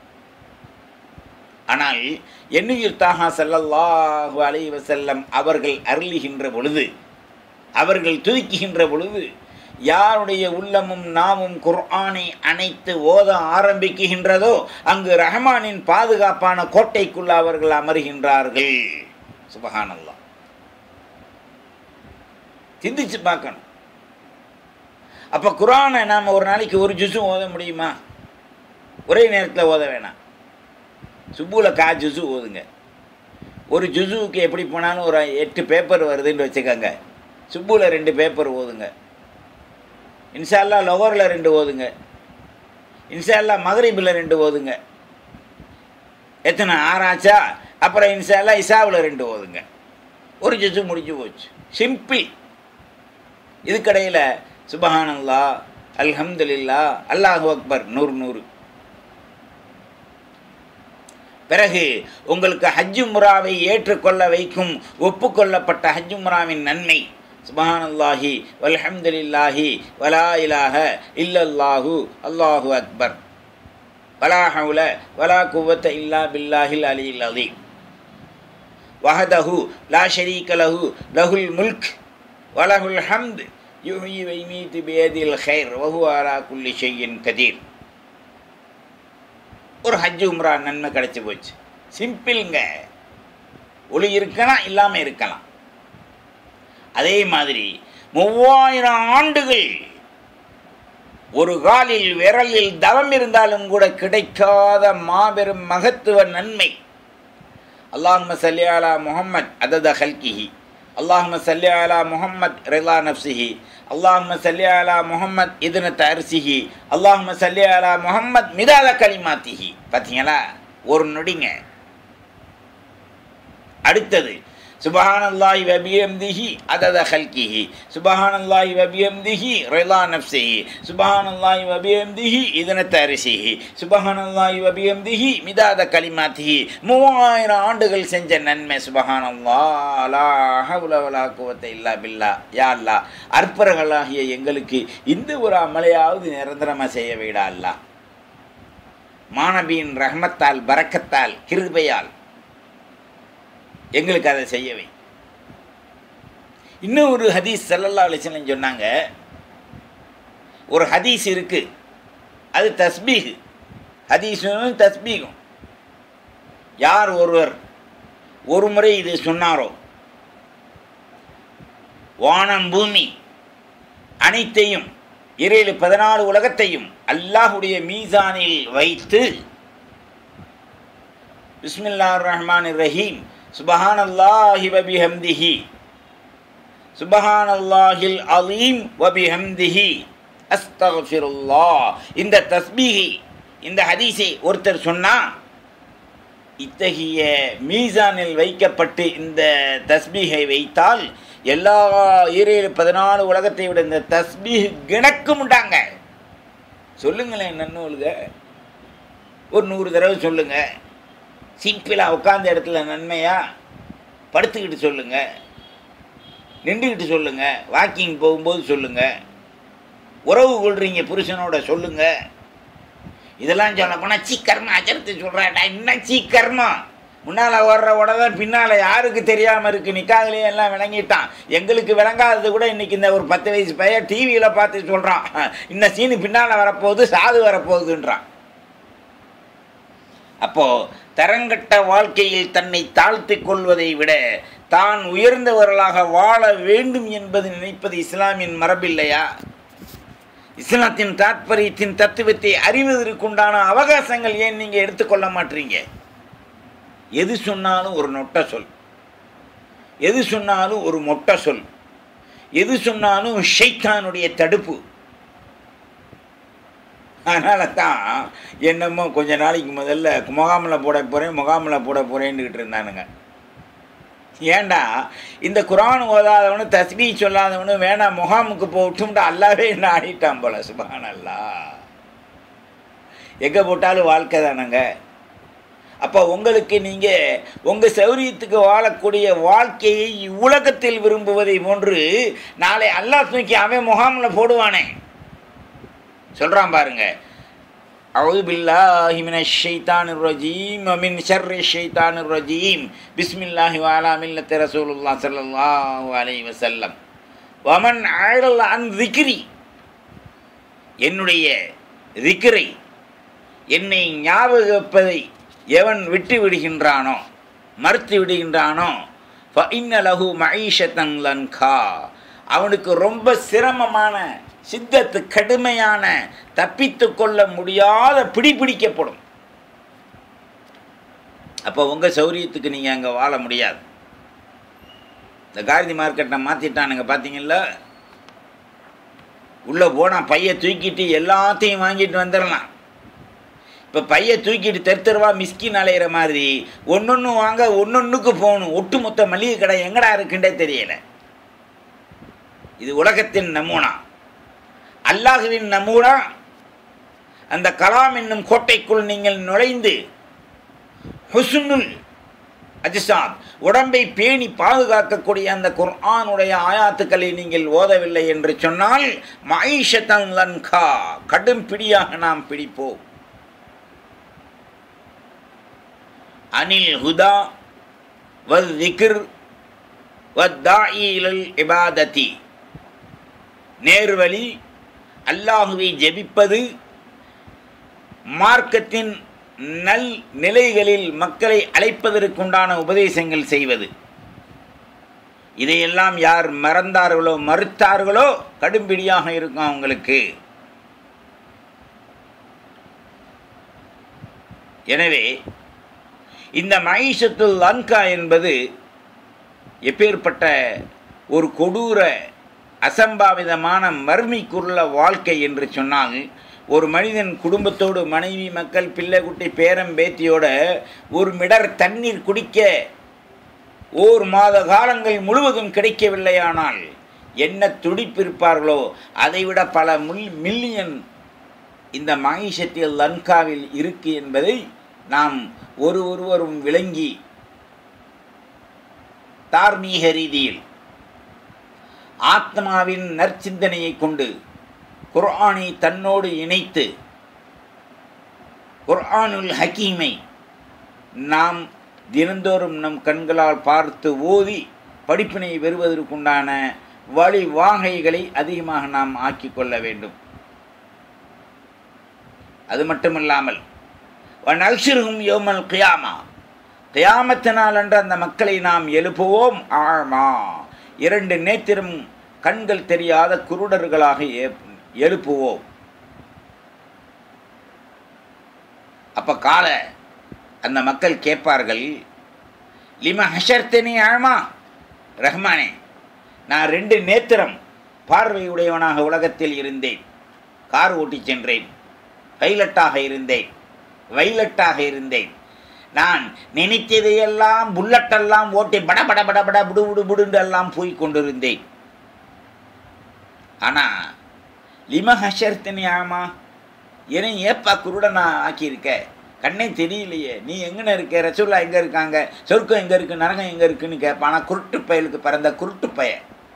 ஆனால் எண்ணுயிர் தாகா சல்லல்லாஹு அலைஹி வஸல்லம் அவர்கள் அருளுகின்ற பொழுது அவர்கள் துதிக்குகின்ற பொழுது யாருடைய உள்ளமும் நாமும் குர்ஆனை அணைத்து ஓத ஆரம்பிக்குகின்றதோ அங்கு ரஹ்மானின் பாதுகாப்பான கோட்டைக்குள் அவர்கள் அமர்கின்றார்கள் சுபஹானல்லா சிந்திச்சு பார்க்கணும் அப்போ குரானை நாம் ஒரு நாளைக்கு ஒரு ஜுஸும் ஓத முடியுமா ஒரே நேரத்தில் ஓத வேணாம் சுப்புவில் கா ஜுசு ஓதுங்க ஒரு ஜுசுவுக்கு எப்படி போனாலும் ஒரு எட்டு பேப்பர் வருதுன்னு வச்சுக்கோங்க சுப்புவில் ரெண்டு பேப்பர் ஓதுங்க இன்ஷால்லா லொகரில் ரெண்டு ஓதுங்க இன்ஷால்லா மகரிபில் ரெண்டு ஓதுங்க எத்தனை ஆறாச்சா அப்புறம் இன்ஷால்லா இசாவில் ரெண்டு ஓதுங்க ஒரு ஜிசு முடிஞ்சு போச்சு சிம்பிள் இதுக்கடையில் சுபஹானல்லா அல்ஹம்துலில்லா அல்லாஹு அக்பர் நூறு நூறு பிறகு உங்களுக்கு ஹஜ்ஜு முறாவை ஏற்றுக்கொள்ள வைக்கும் ஒப்புக்கொள்ளப்பட்ட ஹஜ்ஜு முறாவின் நன்மை சுபஹானல்லாஹி வல்ஹம்துலில்லாஹி வலா இலாஹ இல்லல்லாஹு அல்லாஹு அக்பர் வலா ஹவுல வலா குவத்த இல்லா பில்லாஹில் அலியில் அலீம் வஹதஹு லா ஷரீக லஹு லஹுல் முல்க் வலஹுல் ஹம்த் யுஹ்யி வைமீத்து பியதில் ஹைர் வஹு அலா குல்லி ஷையின் கதீர் ஒரு ஹஜ் உம்ரா நன்மை கிடைச்சி போச்சு சிம்பிள்ங்க ஒளி இருக்கலாம் இல்லாமல் இருக்கலாம் அதே மாதிரி மூவாயிரம் ஆண்டுகள் ஒரு காலில் விரலில் தவம் இருந்தாலும் கூட கிடைக்காத மாபெரும் மகத்துவ நன்மை அல்லாஹும சல்லி அலா முஹம்மத் அதத ஹல்கிஹி அல்லாஹும சல்லி அலா முஹம்மத் ரிலா நப்சிஹி அல்லாஹும சல்லி அலா முஹம்மத் இதுனத் அரிசிஹி அல்லாஹும சல்லி அலா முஹம்மத் மிதாத கலிமாத்திஹி பார்த்தீங்களா ஒரு நொடிங்க அடுத்தது சுபஹானல்லாஹி வபியம்திஹி அதத ஹல்கிஹி சுபஹானல்லாஹி வபியம்திஹி ரிலா நஃப்ஸிஹி சுபஹானல்லாஹி வபியம்திஹி இதனத் அரிசிஹி சுபஹானல்லாஹி வபியம்திஹி மிதாத கலிமாத்திஹி மூவாயிரம் ஆண்டுகள் செஞ்ச நன்மை சுபஹானல்லாஹ் லா ஹவ்ல வலா குவத்த இல்லா பில்லா யா அல்லாஹ் அற்பர்களாகிய எங்களுக்கு இந்த ஒரு அமலையாவது நிரந்தரமாக செய்ய வைடா அல்லாஹ் மாணவியின் ரஹ்மத்தால் பரக்கத்தால் கிருபையால் எங்களுக்கு அதை செய்யவை இன்னும் ஒரு ஹதீஸ் சல்லல்லா அலிஸ்லம் சொன்னாங்க ஒரு ஹதீஸ் இருக்கு அது தஸ்பீக் ஹதீஸும் தஸ்பீகும் யார் ஒருவர் ஒரு முறை இது சொன்னாரோ வானம் பூமி அனைத்தையும் இரேழு பதினாலு உலகத்தையும் அல்லாஹுடைய மீசானில் வைத்து பிஸ்மில்லா ரஹ்மான் ரஹீம் சுபஹான் அல்லாஹி வபிஹம்திஹி சுபஹான் அல்லாஹில் அலீம் வபிஹம்திஹி அஸ்தஃபிருல்லா இந்த தஸ்பீஹி இந்த ஹதீஸை ஒருத்தர் சொன்னா இத்தகைய மீசானில் வைக்கப்பட்டு இந்த தஸ்பீகை வைத்தால் எல்லா ஈரேழு பதினாலு உலகத்தை விட இந்த தஸ்பீஹ் கிணக்கும் உண்டாங்க சொல்லுங்களேன் நன்னூலுங்க ஒரு நூறு தடவை சொல்லுங்கள் சிம்பிளாக உட்காந்த இடத்துல நன்மையா படுத்துக்கிட்டு சொல்லுங்கள் நின்றுக்கிட்டு சொல்லுங்கள் வாக்கிங் போகும்போது சொல்லுங்கள் உறவு கொள்றீங்க புருஷனோட சொல்லுங்கள் இதெல்லாம் சொல்ல போனால் சீக்கர்மா அஜரத்து சொல்கிறாடா இன்னும் சீக்கர்மா முன்னால் வர்ற உடனே பின்னால் யாருக்கு தெரியாமல் இருக்குது நிக்காதுலேயே எல்லாம் விளங்கிட்டான் எங்களுக்கு விளங்காதது கூட இன்றைக்கி இந்த ஒரு பத்து வயசு பையன் டிவியில் பார்த்து சொல்கிறான் இன்னும் சீனு பின்னால் வரப்போகுது சாது வரப்போகுதுன்றான் அப்போது தரங்கட்ட வாழ்க்கையில் தன்னை தாழ்த்தி கொள்வதை விட தான் உயர்ந்தவர்களாக வாழ வேண்டும் என்பது நினைப்பது இஸ்லாமின் மரபில்லையா இஸ்லாத்தின் தாத்பரியத்தின் தத்துவத்தை அறிவதற்குண்டான அவகாசங்கள் ஏன் நீங்கள் எடுத்துக்கொள்ள மாட்டீங்க எது சொன்னாலும் ஒரு நொட்ட சொல் எது சொன்னாலும் ஒரு மொட்டை சொல் எது சொன்னாலும் ஷைத்தானுடைய தடுப்பு அதனால தான் என்னமோ கொஞ்ச நாளைக்கு முதல்ல முகாமில் போட போகிறேன் முகாமில் போட போகிறேன்னுக்கிட்டு இருந்தானுங்க ஏண்டா இந்த குரான் ஓதாதவனு தஸ்பீ சொல்லாதவனு வேணாம் முகாமுக்கு போட்டும்ட்டு அல்லாவே என்ன ஆடிட்டான் போல சுபான் அல்லா எங்கே போட்டாலும் வாழ்க்கை தானங்க அப்போ உங்களுக்கு நீங்கள் உங்கள் சௌரியத்துக்கு வாழக்கூடிய வாழ்க்கையை உலகத்தில் விரும்புவதை போன்று நாளை அல்லாஹ் தூக்கி அவன் முகாமில் போடுவானே சொல்கிறான் பாருங்க அவுது பில்லாஹி மின ஷைத்தான் ரஜீம் மின் ஷர்ரி ஷைத்தான் ரஜீம் பிஸ்மில்லாஹி வாலா மில்லத் ரசூலுல்லா ஸல்லல்லாஹு அலைஹி வஸல்லம் வமன் ஆழல் அன் திக்ரி என்னுடைய திக்ரை என்னை ஞாபகப்பதை எவன் விட்டு விடுகின்றானோ மறுத்து விடுகின்றானோ ஃபஇன்ன லஹு மஈஷத்தன் லன்கா அவனுக்கு ரொம்ப சிரமமான சித்தத்து கடுமையான தப்பித்து கொள்ள முடியாத பிடிபிடிக்கப்படும் அப்போ உங்கள் சௌரியத்துக்கு நீங்கள் அங்கே வாழ முடியாது இந்த காந்தி மார்க்கெட்டை மாற்றிட்டானுங்க பார்த்தீங்களா உள்ளே போனால் பையை தூக்கிட்டு எல்லாத்தையும் வாங்கிட்டு வந்துடலாம் இப்போ பையை தூக்கிட்டு தெரு தெருவா மிஸ்கின் அலையிற மாதிரி ஒன்னொன்று வாங்க ஒன்னொன்றுக்கு போகணும் ஒட்டுமொத்த மளிகை கடை எங்கடா இருக்குன்றே தெரியல இது உலகத்தின் நமூனா அல்லாஹுவின் நமூனா அந்த கலாம் என்னும் கோட்டைக்குள் நீங்கள் நுழைந்து ஹுசுனுல் அஜிசாத் உடம்பை பேணி பாதுகாக்கக்கூடிய அந்த குர்ஆனுடைய ஆயாத்துக்களை நீங்கள் ஓதவில்லை என்று சொன்னால் மைஷத்தன் லன்கா கடும் பிடியாக நாம் பிடிப்போம் அனில் ஹுதா வல் திக்ர் வத்தாயிலல் இபாததி நேர்வழி அல்லாஹுவை ஜெபிப்பது மார்க்கத்தின் நல் நிலைகளில் மக்களை அழைப்பதற்குண்டான உபதேசங்கள் செய்வது இதையெல்லாம் யார் மறந்தார்களோ மறுத்தார்களோ கடும்பிடியாக இருக்கும் அவங்களுக்கு எனவே இந்த மைஷத்துல் லங்கா என்பது எப்பேற்பட்ட ஒரு கொடூர அசம்பாவிதமான மர்மிக்குள்ள வாழ்க்கை என்று சொன்னால் ஒரு மனிதன் குடும்பத்தோடு மனைவி மக்கள் பிள்ளை குட்டி பேரம் பேத்தியோட ஒரு மிடர் தண்ணீர் குடிக்க ஓர் மாத காலங்கள் முழுவதும் கிடைக்கவில்லையானால் என்ன துடிப்பிருப்பார்களோ அதைவிட பல முல் மில்லியன் இந்த மாயிஷத்தில் லங்காவில் இருக்கு என்பதை நாம் ஒரு ஒருவரும் விளங்கி தார்மீக ரீதியில் ஆத்மாவின் நற்சிந்தனையை கொண்டு குர்ஆனை தன்னோடு இணைத்து குர்ஆனுல் ஹக்கீமை நாம் தினந்தோறும் நம் கண்களால் பார்த்து ஓதி படிப்பினை பெறுவதற்குண்டான வழி வாகைகளை அதிகமாக நாம் ஆக்கிக் கொள்ள வேண்டும் அது மட்டுமல்லாமல் நல்சிறுகும் யோமல் கியாமா கியாமத்தினால் அன்று அந்த மக்களை நாம் எழுப்புவோம் ஆழ்மா இரண்டு நேத்திரம் கண்கள் தெரியாத குருடர்களாக எழுப்புவோம் அப்ப கால அந்த மக்கள் கேட்பார்கள் லிம ஹஷர்த்தனி ஆழ்மா ரஹ்மானே நான் ரெண்டு நேத்திரம் பார்வையுடையவனாக உலகத்தில் இருந்தேன் கார் ஓட்டி சென்றேன் பைலட்டாக இருந்தேன் வைலட்டாக இருந்தேன் நான் நினைத்ததையெல்லாம் புல்லட்டெல்லாம் ஓட்டி பட பட பட பட புடு புடு புடுண்டு எல்லாம் போய் கொண்டிருந்தேன் ஆனால் லிம ஹஷர்த்தனி ஆமா என்னை ஏப்பா குருடனா ஆக்கியிருக்க கண்ணே தெரியலையே நீ எங்கன இருக்க ரசூல்லா எங்கே இருக்காங்க சொர்க்கம் எங்கே இருக்கு நரகம் எங்கே இருக்குன்னு கேட்பானா குருட்டு பயலுக்கு பிறந்த குருட்டு பய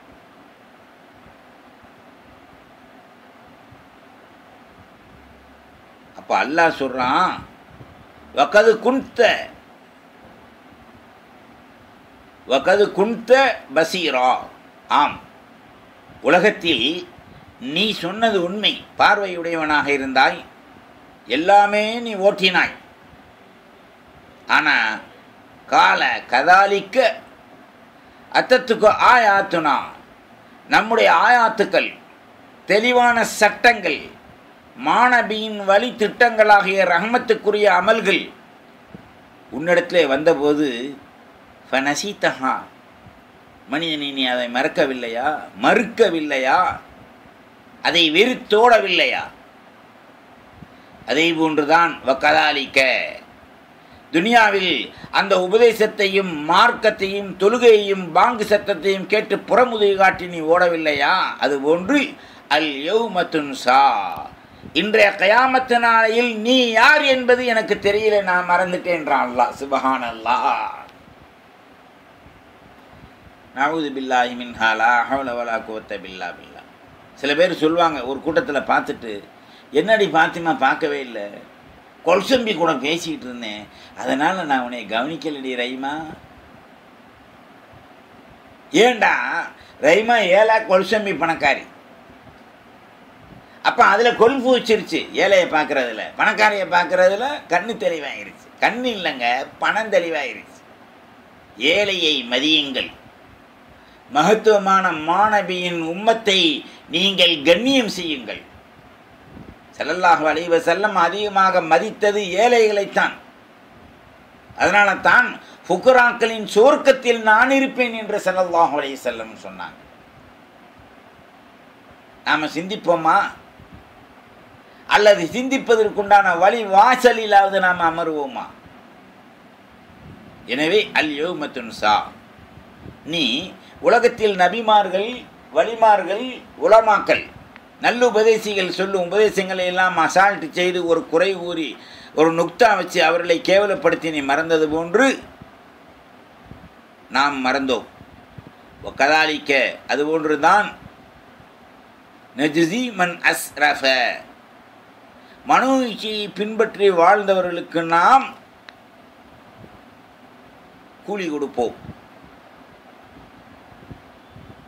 அப்போ அல்லாஹ் சொல்கிறான் வக்கது குன்த வக்கது குன்த பசீரா ஆம் உலகத்தில் நீ சொன்னது உண்மை பார்வையுடையவனாக இருந்தாய் எல்லாமே நீ ஓட்டினாய் ஆனால் கால கதாலிக்க அத்தத்துக்கு ஆயாத்துனா நம்முடைய ஆயாத்துக்கள் தெளிவான சட்டங்கள் மாணவியின் வழி திட்டங்களாகிய ரஹமத்துக்குரிய அமல்கள் உன்னிடத்திலே வந்தபோது ஃபனசீத்தஹா மனிதனை நீ அதை மறக்கவில்லையா மறுக்கவில்லையா அதை வெறுத்தோடவில்லையா அதே போன்றுதான் வக்கதாலிக்க துனியாவில் அந்த உபதேசத்தையும் மார்க்கத்தையும் தொழுகையையும் பாங்கு சத்தத்தையும் கேட்டு புறமுதுகை காட்டி நீ ஓடவில்லையா அது போன்று அல் யௌமத்துன் சா இன்றைய கயாமத்து நாளையில் நீ யார் என்பது எனக்கு தெரியல நான் மறந்துட்டேன்றான் அல்லா சுபஹான் அல்லா நவுது பில்லாஹி மின்ஹாலா ஹவுல வலா குவத்த பில்லா பில்லா சில பேர் சொல்லுவாங்க ஒரு கூட்டத்தில் பார்த்துட்டு என்னடி பாத்திமா பார்க்கவே இல்லை கொல்சம்பி கூட பேசிக்கிட்டு இருந்தேன் அதனால் நான் உன்னை கவனிக்கலடி ரைமா ஏண்டா ரைமா ஏழா கொல்சம்பி பணக்காரி அப்போ அதில் கொல்ஃபு வச்சிருச்சு ஏழையை பார்க்குறதுல பணக்காரையை பார்க்குறதுல கண்ணு தெளிவாயிருச்சு கண்ணு இல்லைங்க பணம் தெளிவாயிருச்சு ஏழையை மதியுங்கள் மகத்துவமான மாணவியின் உம்மத்தை நீங்கள் கண்ணியம் செய்யுங்கள் செல்லல்லாஹு அலைவ செல்லம் அதிகமாக மதித்தது ஏழைகளைத்தான் அதனால தான் ஃபுக்குராக்களின் சோர்க்கத்தில் நான் இருப்பேன் என்று செல்லல்லாஹு அலைய செல்லம் சொன்னாங்க நாம் சிந்திப்போமா அல்லது சிந்திப்பதற்குண்டான வழி வாசலிலாவது நாம் அமருவோமா எனவே அல் யோமத்துன் சா நீ உலகத்தில் நபிமார்கள் வழிமார்கள் உலமாக்கள் நல்ல உபதேசிகள் சொல்லும் உபதேசங்களை எல்லாம் அசால்ட் செய்து ஒரு குறை ஊறி ஒரு நுக்தா வச்சு அவர்களை கேவலப்படுத்தி நீ மறந்தது போன்று நாம் மறந்தோம் கதாலிக்க அதுபோன்று தான் நஜுசி மன் அஸ்ரஃப மனோயிச்சையை பின்பற்றி வாழ்ந்தவர்களுக்கு நாம் கூலி கொடுப்போம்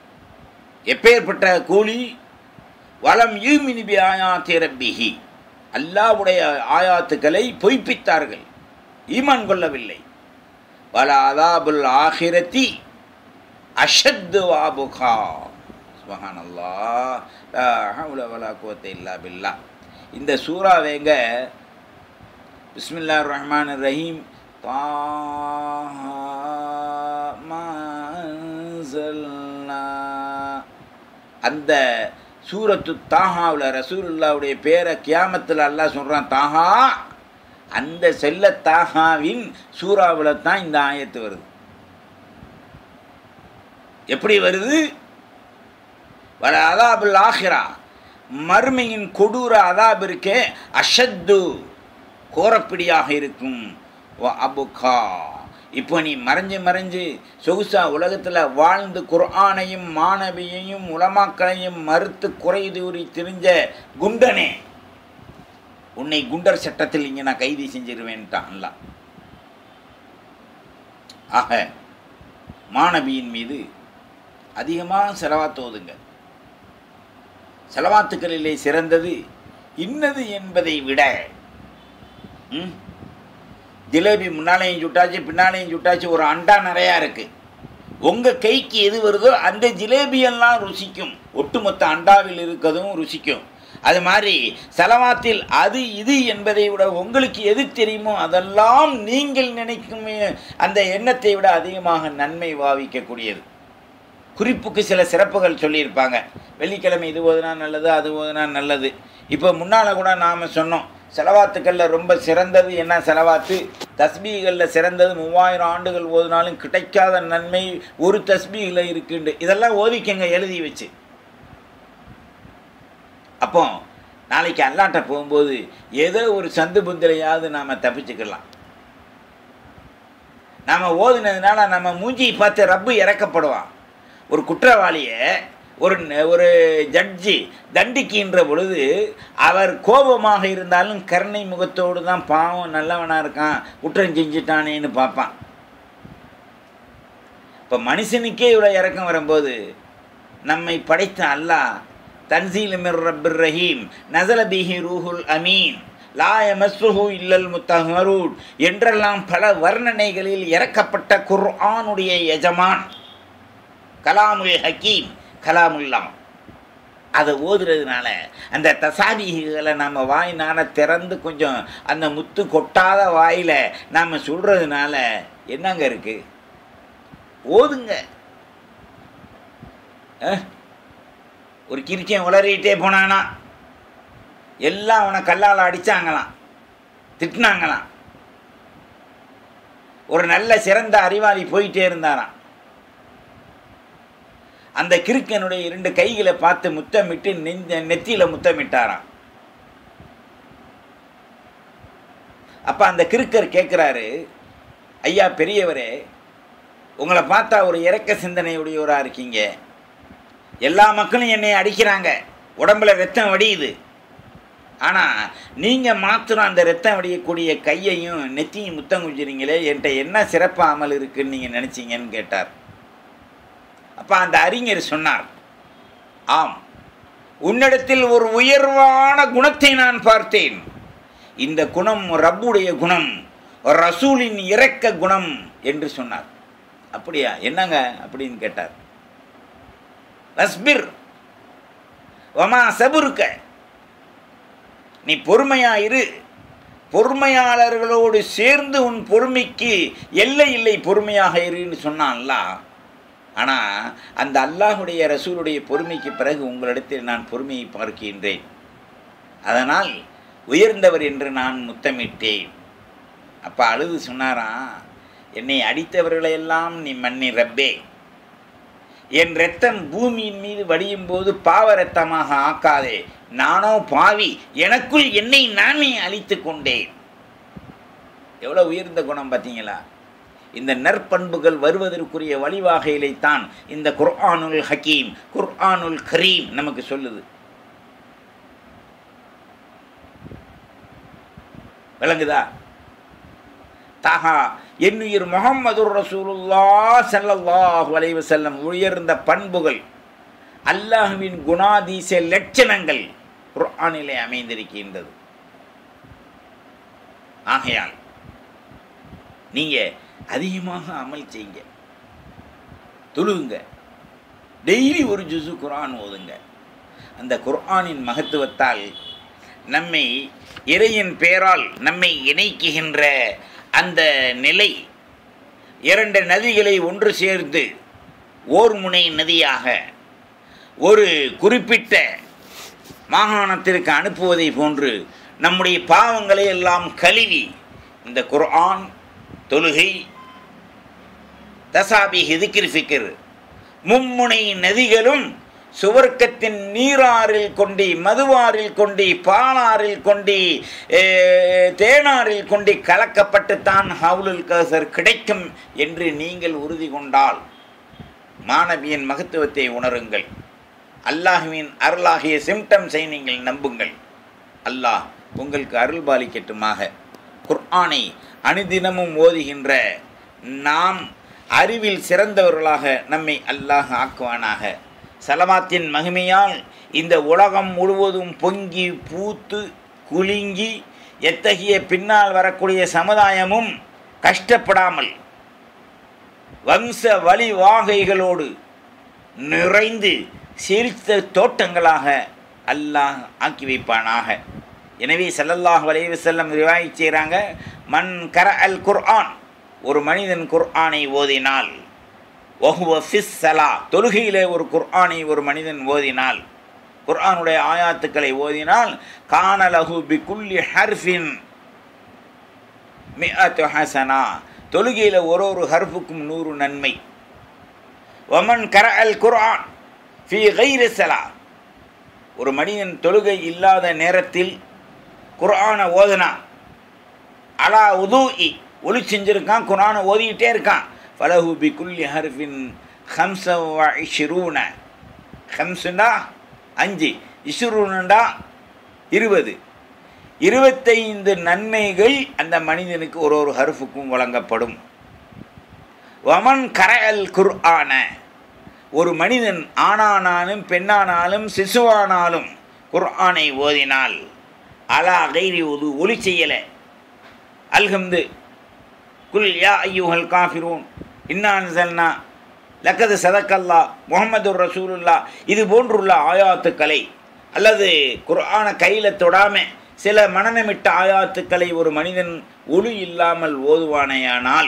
எப்பேற்பட்ட கூலி வலம் யூமினிபி ஆயாத்தி ரப்பிஹி அல்லாவுடைய ஆயாத்துக்களை பொய்ப்பித்தார்கள் ஈமான் கொள்ளவில்லை வல அதாபுல் ஆஹிரத்தி அஷத்து வாபுகா சுபஹானல்லா லா ஹவுல வலா குவத்த இல்லா பில்லா இந்த சூறாவேங்க பிஸ்மில்லா ரஹ்மான் ரஹீம் அந்த சூரத்து தாஹாவில் ரசூலுல்லாவுடைய பேரை கியாமத்தில் அல்லாஹ் சொல்கிறான் தாஹா அந்த செல்ல தாஹாவின் சூறாவில் தான் இந்த ஆயத்து வருது எப்படி வருது வர அதாபுல் ஆஹிரா மர்மையின் கொடூர அதாப் இருக்கே அஷத்து கோரப்பிடியாக இருக்கும் அபுகா இப்போ நீ மறைஞ்சு மறைஞ்சு சொகுசா உலகத்தில் வாழ்ந்து குர்ஆனையும் மாணவியையும் உலமாக்களையும் மறுத்து குறை தூறி திரிஞ்ச குண்டனே உன்னை குண்டர் சட்டத்தில் இங்கே நான் கைது செஞ்சிருவேன்ட்டான்ல ஆக மாணவியின் மீது அதிகமாக செலவாத்து ஓதுங்க செலவாத்துக்களிலே சிறந்தது இன்னது என்பதை விட ம் ஜிலேபி முன்னாலேயும் சுட்டாச்சு பின்னாலேயும் சுட்டாச்சு ஒரு அண்டா நிறையா இருக்குது உங்கள் கைக்கு எது வருதோ அந்த ஜிலேபியெல்லாம் ருசிக்கும் ஒட்டுமொத்த அண்டாவில் இருக்கதும் ருசிக்கும் அது மாதிரி செலவாத்தில் அது இது என்பதை விட உங்களுக்கு எது தெரியுமோ அதெல்லாம் நீங்கள் நினைக்கும் அந்த எண்ணத்தை விட அதிகமாக நன்மை பாவிக்கக்கூடியது குறிப்புக்கு சில சிறப்புகள் சொல்லியிருப்பாங்க வெள்ளிக்கிழமை இது ஓதுனா நல்லது அது ஓதுனா நல்லது இப்போ முன்னால் கூட நாம் சொன்னோம் செலவாத்துக்களில் ரொம்ப சிறந்தது என்ன செலவாத்து தஸ்பீகளில் சிறந்தது மூவாயிரம் ஆண்டுகள் ஓதினாலும் கிடைக்காத நன்மை ஒரு தஸ்பீகில் இருக்குண்டு இதெல்லாம் ஓதிக்கங்க எழுதி வச்சு அப்போ நாளைக்கு அல்லாட்ட போகும்போது ஏதோ ஒரு சந்து புந்திலையாவது நாம் தப்பிச்சுக்கலாம் நாம் ஓதுனதுனால நம்ம மூஞ்சியை பார்த்து ரப்பு இறக்கப்படுவான் ஒரு குற்றவாளியை ஒரு ஒரு ஜட்ஜி தண்டிக்கின்ற பொழுது அவர் கோபமாக இருந்தாலும் கருணை முகத்தோடு தான் பாவம் நல்லவனாக இருக்கான் குற்றம் செஞ்சிட்டானேன்னு பார்ப்பான் இப்போ மனுஷனுக்கே இவ்வளோ இறக்கம் வரும்போது நம்மை படைத்த அல்லாஹ் தன்சீல் மிர் ரப்பிர் ரஹீம் நசல பிஹி ரூஹுல் அமீன் லாய மஸ்ருஹு இல்லல் முத்தஹரூட் என்றெல்லாம் பல வர்ணனைகளில் இறக்கப்பட்ட குர்ஆனுடைய எஜமான் கலாமுல் ஹக்கீம் கலாமுல்லாம் அதை ஓதுறதுனால அந்த தசாபிகளை நம்ம வாய் நான திறந்து கொஞ்சம் அந்த முத்து கொட்டாத வாயில் நாம் சொல்கிறதுனால என்னங்க இருக்கு ஓதுங்க ஒரு கிரிச்சன் உளறிட்டே போனானா எல்லாம் அவனை கல்லால் அடித்தாங்களாம் திட்டினாங்களாம் ஒரு நல்ல சிறந்த அறிவாளி போயிட்டே இருந்தாராம் அந்த கிறுக்கனுடைய இரண்டு கைகளை பார்த்து முத்தமிட்டு நெஞ்ச நெத்தியில் முத்தமிட்டாராம் அப்போ அந்த கிறுக்கர் கேட்குறாரு ஐயா பெரியவரே உங்களை பார்த்தா ஒரு இறக்க சிந்தனையுடையவராக இருக்கீங்க எல்லா மக்களும் என்னை அடிக்கிறாங்க உடம்புல ரத்தம் வடியுது ஆனால் நீங்கள் மாத்திரம் அந்த ரத்தம் வடியக்கூடிய கையையும் நெத்தியும் முத்தம் குஞ்சுறீங்களே என்கிட்ட என்ன சிறப்பு அமல் இருக்குன்னு நீங்கள் நினச்சிங்கன்னு கேட்டார் அப்போ அந்த அறிஞர் சொன்னார் ஆம் உன்னிடத்தில் ஒரு உயர்வான குணத்தை நான் பார்த்தேன் இந்த குணம் ரப்புடைய குணம் ரசூலின் இறக்க குணம் என்று சொன்னார் அப்படியா என்னங்க அப்படின்னு கேட்டார் வஸ்பிர் வமா சபுருக்க நீ பொறுமையா இரு பொறுமையாளர்களோடு சேர்ந்து உன் பொறுமைக்கு எல்லை இல்லை பொறுமையாக இருன்னு சொன்னான்ல ஆனால் அந்த அல்லாஹுடைய ரசூலுடைய பொறுமைக்கு பிறகு உங்களிடத்தில் நான் பொறுமையை பார்க்கின்றேன் அதனால் உயர்ந்தவர் என்று நான் முத்தமிட்டேன் அப்போ அழுது சொன்னாராம் என்னை அடித்தவர்களையெல்லாம் நீ மன்னி ரப்பே என் ரத்தம் பூமியின் மீது வடியும் போது பாவ ரத்தமாக ஆக்காதே நானோ பாவி எனக்குள் என்னை நானே அழித்து கொண்டேன் எவ்வளோ உயர்ந்த குணம் பார்த்தீங்களா இந்த நற்பண்புகள் வருவதற்குரிய வழிவாகையிலைத்தான் இந்த குர்ஆனுல் ஹக்கீம் குர்ஆனுல் கரீம் நமக்கு சொல்லுது விளங்குதா தாகா என்னுயிர் முகம்மது ரசூலுல்லா சல்லல்லாஹு அலைஹி வஸல்லம் உயர்ந்த பண்புகள் அல்லாஹுவின் குணாதீச லட்சணங்கள் குர்ஆனிலே அமைந்திருக்கின்றது ஆகையால் நீங்கள் அதிகமாக அமல் செய்யுங்க தொழுவுங்க டெய்லி ஒரு ஜுசு குரான் ஓதுங்க அந்த குர்ஆனின் மகத்துவத்தால் நம்மை இறையின் பெயரால் நம்மை இணைக்குகின்ற அந்த நிலை இரண்டு நதிகளை ஒன்று சேர்ந்து ஓர் முனை நதியாக ஒரு குறிப்பிட்ட மாகாணத்திற்கு அனுப்புவதை போன்று நம்முடைய பாவங்களை எல்லாம் கழுவி இந்த குர்ஆன் தொழுகை தசாபி ஹிதிக்கிர் ஃபிக்கிர் மும்முனை நதிகளும் சுவர்க்கத்தின் நீராறில் கொண்டி மதுவாரில் கொண்டி பாலாறில் கொண்டி அஹ், தேனாரில் கொண்டி கலக்கப்பட்டுத்தான் ஹவுலுல் கசர் கிடைக்கும் என்று நீங்கள் உறுதி கொண்டால் மாணவியின் மகத்துவத்தை உணருங்கள் அல்லாஹுவின் அருளாகிய சிம்டம்ஸை நீங்கள் நம்புங்கள் அல்லாஹ் உங்களுக்கு அருள் பாலிக்கட்டுமாக குர்ஆனை அனுதினமும் ஓதுகின்ற நாம் அறிவில் சிறந்தவர்களாக நம்மை அல்லாஹ் ஆக்குவானாக சலமாத்தின் மகிமையால் இந்த உலகம் முழுவதும் பொங்கி பூத்து குலுங்கி எத்தகைய பின்னால் வரக்கூடிய சமுதாயமும் கஷ்டப்படாமல் வம்ச வழிவாகைகளோடு நிறைந்து செழித்த தோட்டங்களாக அல்லாஹ் ஆக்கி வைப்பானாக எனவே ஸல்லல்லாஹு அலைஹி வஸல்லம் ரிவாய் செய்கிறாங்க மன் கர அல் குர்ஆன் ஒரு மனிதன் குர்ஆனை ஓதினால் ஒஹுவ ஃபிஸ் சலா தொழுகையிலே ஒரு குர்ஆனை ஒரு மனிதன் ஓதினால் குர்ஆனுடைய ஆயாத்துக்களை ஓதினால் கானலஹு பி குல்லி ஹர்ஃபின் மிஅத்து ஹசனா தொழுகையில் ஒரு ஒரு ஹர்ஃபுக்கும் நூறு நன்மை ஒமன் கர அல் குர்ஆன் ஃபி கைரி சலா ஒரு மனிதன் தொழுகை இல்லாத நேரத்தில் குர்ஆனை ஓதுனா அலா உது ஒளி செஞ்சிருக்கான் குர்ஆனை ஓதிக்கிட்டே இருக்கான் ஃபலஹு பி குல்லி ஹர்ஃபின் ஹம்ச வ இஷ்ரூன ஹம்சுண்டா அஞ்சு இஷ்ரூனுண்டா இருபது இருபத்தைந்து நன்மைகள் அந்த மனிதனுக்கு ஒரு ஒரு ஹர்ஃபுக்கும் வழங்கப்படும் வமன் கரல் குர்ஆன ஒரு மனிதன் ஆணானாலும் பெண்ணானாலும் சிசுவானாலும் குர்ஆனை ஓதினால் அலா கைரி ஒது ஒளி செய்யலை அல்ஹம்து குல் யா ஐயுஹல் காஃபிரூன் இன்னான் செல்னா லக்கது சதக்கல்லா முகமது ரசூலுல்லா இது போன்றுள்ள ஆயாத்துக்களை அல்லது குர்ஆனை கையில் தொடாமல் சில மனநமிட்ட ஆயாத்துக்களை ஒரு மனிதன் ஒளி இல்லாமல் ஓதுவானேயானால்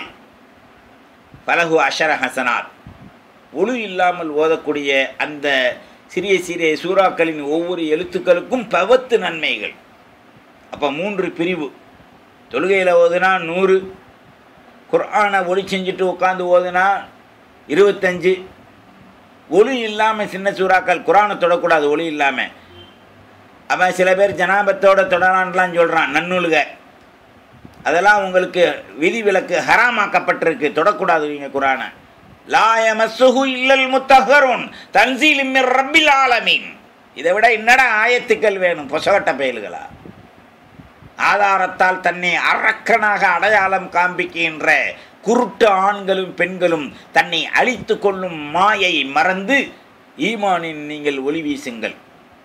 பலகு அஷர ஹசனாத் ஒளி இல்லாமல் ஓதக்கூடிய அந்த சிறிய சிறிய சூறாக்களின் ஒவ்வொரு எழுத்துக்களுக்கும் பவத்து நன்மைகள் அப்போ மூன்று பிரிவு தொழுகையில் ஓதுனா நூறு குர்ஆனை ஒளி செஞ்சுட்டு உட்காந்து ஓதுனா இருபத்தஞ்சு ஒளி இல்லாமல் சின்ன சூறாக்கள் குரானை தொடக்கூடாது ஒளி இல்லாமல் அவன் சில பேர் ஜனாபத்தோட தொடரான்லாம் சொல்கிறான் நன்னூலுக அதெல்லாம் உங்களுக்கு விதிவிலக்கு ஹராமாக்கப்பட்டிருக்கு தொடக்கூடாது நீங்கள் குரானை லாயமசுகு இல்லல் முத்தஹருன் தன்சீல் மிர் ரப்பில் ஆலமீன் இதை விட என்னடா ஆயத்துக்கள் வேணும் பொசகட்ட பயல்களா ஆதாரத்தால் தன்னை அரக்கனாக அடையாளம் காண்பிக்கின்ற குருட்டு ஆண்களும் பெண்களும் தன்னை அழித்து கொள்ளும் மாயை மறந்து ஈமானின் நீங்கள் ஒளி வீசுங்கள்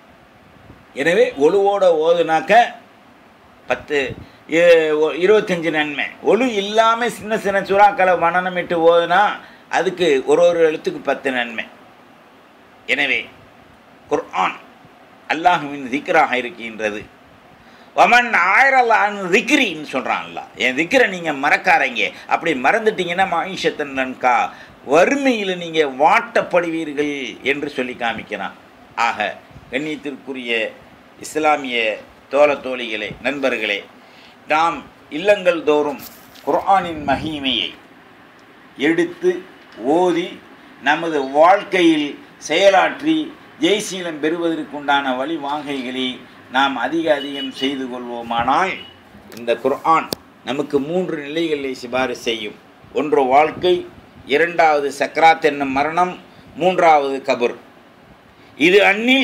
எனவே ஒழுவோட ஓதுனாக்க பத்து இ- ஒ- இருபத்தஞ்சு நன்மை ஒழு இல்லாமல் சின்ன சின்ன சுறாக்களை மனநமிட்டு ஓதுனா அதுக்கு ஒரு ஒரு எழுத்துக்கு பத்து நன்மை எனவே குர்ஆன் அல்லாஹுவின் திக்ராக இருக்கின்றது வமன் ஆயிரலான் திக்ரின்னு சொல்கிறான்ல என் திக்ரை நீங்கள் மறக்காதீங்க அப்படி மறந்துட்டீங்கன்னா மாயிஷத்தன் நன்கா வறுமையில் நீங்கள் வாட்டப்படுவீர்கள் என்று சொல்லி காமிக்கிறான் ஆக கண்ணியத்திற்குரிய இஸ்லாமிய தோழ தோழிகளே நண்பர்களே நாம் இல்லங்கள் தோறும் குர்ஆனின் மகிமையை எடுத்து ஓதி நமது வாழ்க்கையில் செயலாற்றி ஜெய்சீலம் பெறுவதற்குண்டான வழிவாகைகளை நாம் அதிக அதிகம் செய்து கொள்வோமானால் இந்த குர்ஆன் நமக்கு மூன்று நிலைகளை சிபாரிசு செய்யும் ஒன்று வாழ்க்கை இரண்டாவது சக்ராத் என்னும் மரணம் மூன்றாவது கபர் இது அந்நில்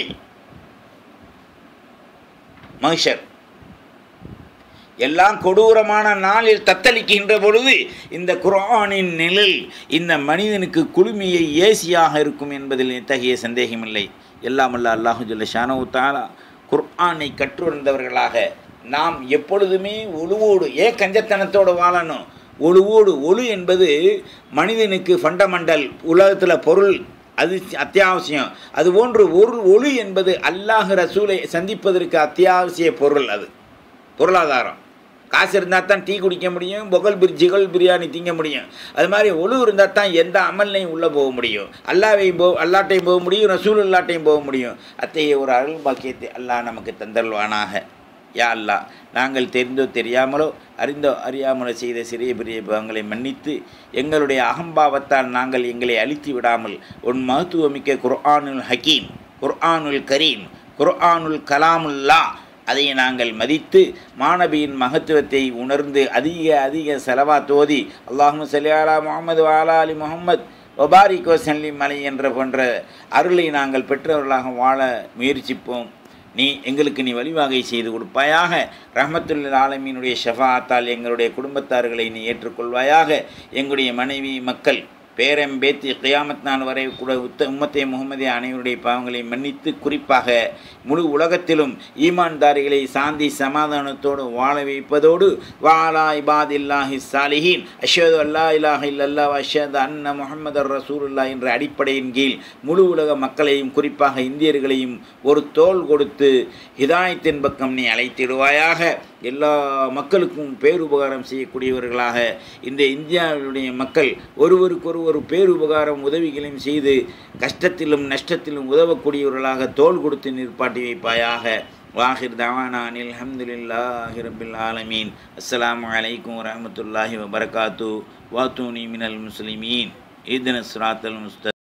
மகிஷர் எல்லாம் கொடூரமான நாளில் தத்தளிக்கின்ற பொழுது இந்த குர்ஆனின் நிழல் இந்த மனிதனுக்கு குளுமையை ஏசியாக இருக்கும் என்பதில் எத்தகைய சந்தேகமில்லை எல்லாம் அல்ல அல்லாஹு ஜல்ல ஷானவு தாலா குர்ஆனை கற்றுணர்ந்தவர்களாக நாம் எப்பொழுதுமே ஒழுவோடு ஏன் கஞ்சத்தனத்தோடு வாழணும் ஒழுவோடு ஒழு என்பது மனிதனுக்கு ஃபண்டமெண்டல் உலகத்தில் பொருள் அது அத்தியாவசியம் அதுபோன்று ஒரு ஒளி என்பது அல்லாஹ் ரசூலை சந்திப்பதற்கு அத்தியாவசிய பொருள் அது பொருளாதாரம் காசு இருந்தால் தான் டீ குடிக்க முடியும் பொகல் பிரி ஜிகல் பிரியாணி திங்க முடியும் அது மாதிரி ஒழு இருந்தால் தான் எந்த அமல்லையும் உள்ளே போக முடியும் அல்லாவையும் போ அல்லாட்டையும் போக முடியும் ரசூல் அல்லாட்டையும் போக முடியும் அத்தகைய ஒரு அருள் பாக்கியத்தை அல்லாஹ் நமக்கு தந்தல்வானாக யா அல்லா நாங்கள் தெரிந்தோ தெரியாமலோ அறிந்தோ அறியாமலோ செய்த சிறிய பெரிய பாவங்களை மன்னித்து எங்களுடைய அகம்பாவத்தால் நாங்கள் எங்களை அழித்து விடாமல் உன் மகத்துவமிக்க குர்ஆனுல் ஹக்கீம் குர்ஆனுல் கரீம் குர்ஆனுல் கலாமுல்லா அதை நாங்கள் மதித்து மாணவியின் மகத்துவத்தை உணர்ந்து அதிக அதிக செலவா தோதி அல்லாஹும் சலியாலா முகமது வாலா அலி முகமது ஒபாரிக் வசல்லிம் அலி என்ற போன்ற அருளை நாங்கள் பெற்றவர்களாக வாழ முயற்சிப்போம் நீ எங்களுக்கு நீ வழிவகை செய்து கொடுப்பாயாக ரஹமத்துல்ல ஆலமீனுடைய ஷஃபாத்தால் எங்களுடைய குடும்பத்தார்களை நீ ஏற்றுக்கொள்வாயாக எங்களுடைய மனைவி மக்கள் பேரம் பேத்தி கியாமத் நாள் வரை கூட உத்த உம்மத்தே முகமதே அனைவருடைய பாவங்களை மன்னித்து குறிப்பாக முழு உலகத்திலும் ஈமான்தாரிகளை சாந்தி சமாதானத்தோடு வாழ வைப்பதோடு வாலா இபாதில்லாஹி சாலிஹீன் அஷது அல்லா இலாஹ இல்லல்லா அஷத் அன்ன முகமது ரசூலுல்லா என்ற அடிப்படையின் கீழ் முழு உலக மக்களையும் குறிப்பாக இந்தியர்களையும் ஒரு தோல் கொடுத்து ஹிதாயத்தின் பக்கம் நீ அழைத்திடுவாயாக எல்லா மக்களுக்கும் பேருபகாரம் செய்யக்கூடியவர்களாக இந்த இந்தியாவுடைய மக்கள் ஒருவருக்கொருவர் பேருபகாரம் உதவிகளையும் செய்து கஷ்டத்திலும் நஷ்டத்திலும் உதவக்கூடியவர்களாக தோல் கொடுத்து நிற்பாட்டி வைப்பாயாக வாஹிர் தவானானில் அஹமதுல்லாஹி ரபில் ஆலமீன் அஸ்ஸலாமு அலைக்கும் வரமத்துல்லாஹி வபரகாத்து வாத்தூனி மினல் முஸ்லிமீன் ஈதன சுராத்தல் முஸ்த